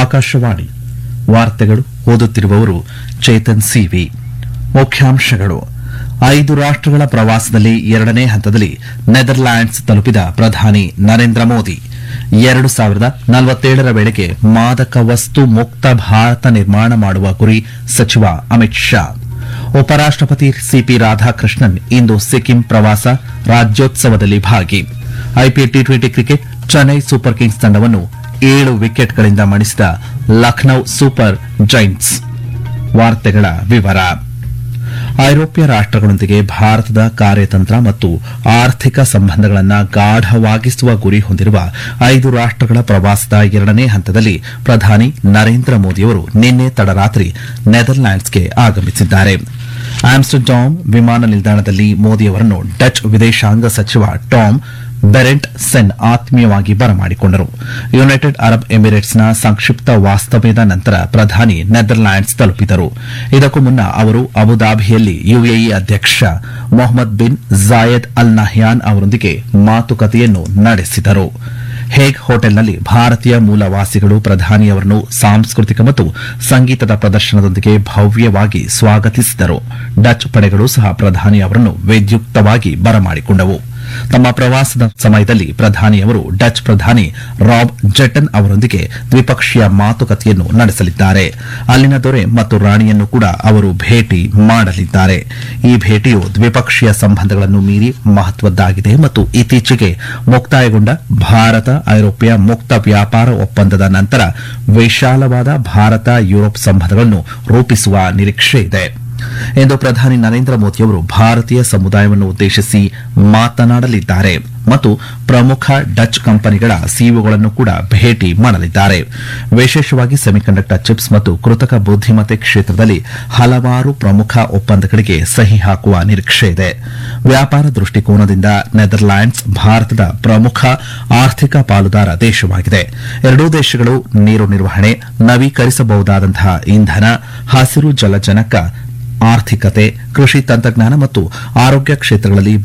ಆಕಾಶವಾಣಿ ವಾರ್ತೆಗಳು ಓದುತ್ತಿರುವವರು ಚೇತನ್ ಸಿವಿ ಮುಖ್ಯಾಂಶಗಳು ಐದು ರಾಷ್ಟ್ರಗಳ ಪ್ರವಾಸದಲ್ಲಿ ಎರಡನೇ ಹಂತದಲ್ಲಿ ನೆದರ್ಲ್ಯಾಂಡ್ಸ್ ತಲುಪಿದ ಪ್ರಧಾನಿ ನರೇಂದ್ರ ಮೋದಿ ಎರಡು ಸಾವಿರದ ನಲವತ್ತೇಳರ ವೇಳೆಗೆ ಮಾದಕ ವಸ್ತು ಮುಕ್ತ ಭಾರತ ನಿರ್ಮಾಣ ಮಾಡುವ ಗುರಿ ಸಚಿವ ಅಮಿತ್ ಶಾ ಉಪರಾಷ್ಟಪತಿ ಸಿಪಿ ರಾಧಾಕೃಷ್ಣನ್ ಇಂದು ಸಿಕ್ಕಿಂ ಪ್ರವಾಸ ರಾಜ್ಯೋತ್ಸವದಲ್ಲಿ ಭಾಗಿ IPL T twenty cricket Chennai super kings ತಂಡವನ್ನು ಏಳು ವಿಕೆಟ್ಗಳಿಂದ ಮಣಿಸಿದ ಲಖನೌ ಸೂಪರ್ ಜೈಂಟ್ಸ್ ವಾರ್ತೆಗಳ ವಿವರ ಐರೋಪ್ಯ ರಾಷ್ಟ್ರಗಳೊಂದಿಗೆ ಭಾರತದ ಕಾರ್ಯತಂತ್ರ ಮತ್ತು ಆರ್ಥಿಕ ಸಂಬಂಧಗಳನ್ನು ಗಾಢವಾಗಿಸುವ ಗುರಿ ಹೊಂದಿರುವ ಐದು ರಾಷ್ಟ್ರಗಳ ಪ್ರವಾಸದ ಎರಡನೇ ಹಂತದಲ್ಲಿ ಪ್ರಧಾನಿ ನರೇಂದ್ರ ಮೋದಿಯವರು ನಿನ್ನೆ ತಡರಾತ್ರಿ ನೆದರ್ಲ್ಯಾಂಡ್ಸ್ಗೆ ಆಗಮಿಸಿದ್ದಾರೆ ಆಮ್ಸ್ಟರ್ಡಾಮ್ ವಿಮಾನ ನಿಲ್ದಾಣದಲ್ಲಿ ಮೋದಿಯವರನ್ನು ಡಚ್ ವಿದೇಶಾಂಗ ಸಚಿವ ಟಾಮ್ ಬೆರೆಂಟ್ ಸೆನ್ ಆತ್ಮೀಯವಾಗಿ ಬರಮಾಡಿಕೊಂಡರು ಯುನೈಟೆಡ್ ಅರಬ್ ಎಮಿರೇಟ್ಸ್ನ ಸಂಕ್ಷಿಪ್ತ ವಾಸ್ತವ್ಯದ ನಂತರ ಪ್ರಧಾನಿ ನೆದರ್ಲ್ಯಾಂಡ್ಸ್ ತಲುಪಿದರು ಇದಕ್ಕೂ ಮುನ್ನ ಅವರು ಅಬುದಾಬಿಯಲ್ಲಿ ಯುಎಇ ಅಧ್ಯಕ್ಷ Mohammed bin Zayed Al Nahyan ಅವರೊಂದಿಗೆ ಮಾತುಕತೆಯನ್ನು ನಡೆಸಿದರು ಹೇಗ್ ಹೋಟೆಲ್ನಲ್ಲಿ ಭಾರತೀಯ ಮೂಲವಾಸಿಗಳು ಪ್ರಧಾನಿಯವರನ್ನು ಸಾಂಸ್ಕೃತಿಕ ಮತ್ತು ಸಂಗೀತದ ಪ್ರದರ್ಶನದೊಂದಿಗೆ ಭವ್ಯವಾಗಿ ಸ್ವಾಗತಿಸಿದರು ಡಚ್ ಪಡೆಗಳು ಸಹ ಪ್ರಧಾನಿ ಅವರನ್ನು ವಿದ್ಯುಕ್ತವಾಗಿ ಬರಮಾಡಿಕೊಂಡವು ತಮ್ಮ ಪ್ರವಾಸದ ಸಮಯದಲ್ಲಿ ಪ್ರಧಾನಿಯವರು ಡಚ್ ಪ್ರಧಾನಿ ರಾಬ್ ಜೆಟನ್ ಅವರೊಂದಿಗೆ ದ್ವಿಪಕ್ಷೀಯ ಮಾತುಕತೆಯನ್ನು ನಡೆಸಲಿದ್ದಾರೆ ಅಲ್ಲಿನ ದೊರೆ ಮತ್ತು ರಾಣಿಯನ್ನು ಕೂಡ ಅವರು ಭೇಟಿ ಮಾಡಲಿದ್ದಾರೆ ಈ ಭೇಟಿಯು ದ್ವಿಪಕ್ಷೀಯ ಸಂಬಂಧಗಳನ್ನು ಮೀರಿ ಮಹತ್ವದ್ದಾಗಿದೆ ಮತ್ತು ಇತ್ತೀಚೆಗೆ ಮುಕ್ತಾಯಗೊಂಡ ಭಾರತ ಐರೋಪ್ಯ ಮುಕ್ತ ವ್ಯಾಪಾರ ಒಪ್ಪಂದದ ನಂತರ ವಿಶಾಲವಾದ ಭಾರತ ಯುರೋಪ್ ಸಂಬಂಧಗಳನ್ನು ರೂಪಿಸುವ ನಿರೀಕ್ಷೆ ಇದೆ ಎಂದು ಪ್ರಧಾನಿ ನರೇಂದ್ರ ಮೋದಿಯವರು ಭಾರತೀಯ ಸಮುದಾಯವನ್ನು ಉದ್ದೇಶಿಸಿ ಮಾತನಾಡಲಿದ್ದಾರೆ ಮತ್ತು ಪ್ರಮುಖ ಡಚ್ ಕಂಪನಿಗಳ ಸಿಇಒಗಳನ್ನು ಕೂಡ ಭೇಟಿ ಮಾಡಲಿದ್ದಾರೆ ವಿಶೇಷವಾಗಿ ಸೆಮಿಕಂಡಕ್ಟರ್ ಚಿಪ್ಸ್ ಮತ್ತು ಕೃತಕ ಬುದ್ದಿಮತ್ತೆ ಕ್ಷೇತ್ರದಲ್ಲಿ ಹಲವಾರು ಪ್ರಮುಖ ಒಪ್ಪಂದಗಳಿಗೆ ಸಹಿ ಹಾಕುವ ನಿರೀಕ್ಷೆ ಇದೆ ವ್ಯಾಪಾರ ದೃಷ್ಟಿಕೋನದಿಂದ ನೆದರ್ಲ್ಯಾಂಡ್ಸ್ ಭಾರತದ ಪ್ರಮುಖ ಆರ್ಥಿಕ ಪಾಲುದಾರ ದೇಶವಾಗಿದೆ ಎರಡೂ ದೇಶಗಳು ನೀರು ನಿರ್ವಹಣೆ ನವೀಕರಿಸಬಹುದಾದಂತಹ ಇಂಧನ ಹಸಿರು ಜಲಜನಕ ಆರ್ಥಿಕತೆ ಕೃಷಿ ತಂತ್ರಜ್ಞಾನ ಮತ್ತು ಆರೋಗ್ಯ ಕ್ಷೇತ್ರಗಳಲ್ಲಿ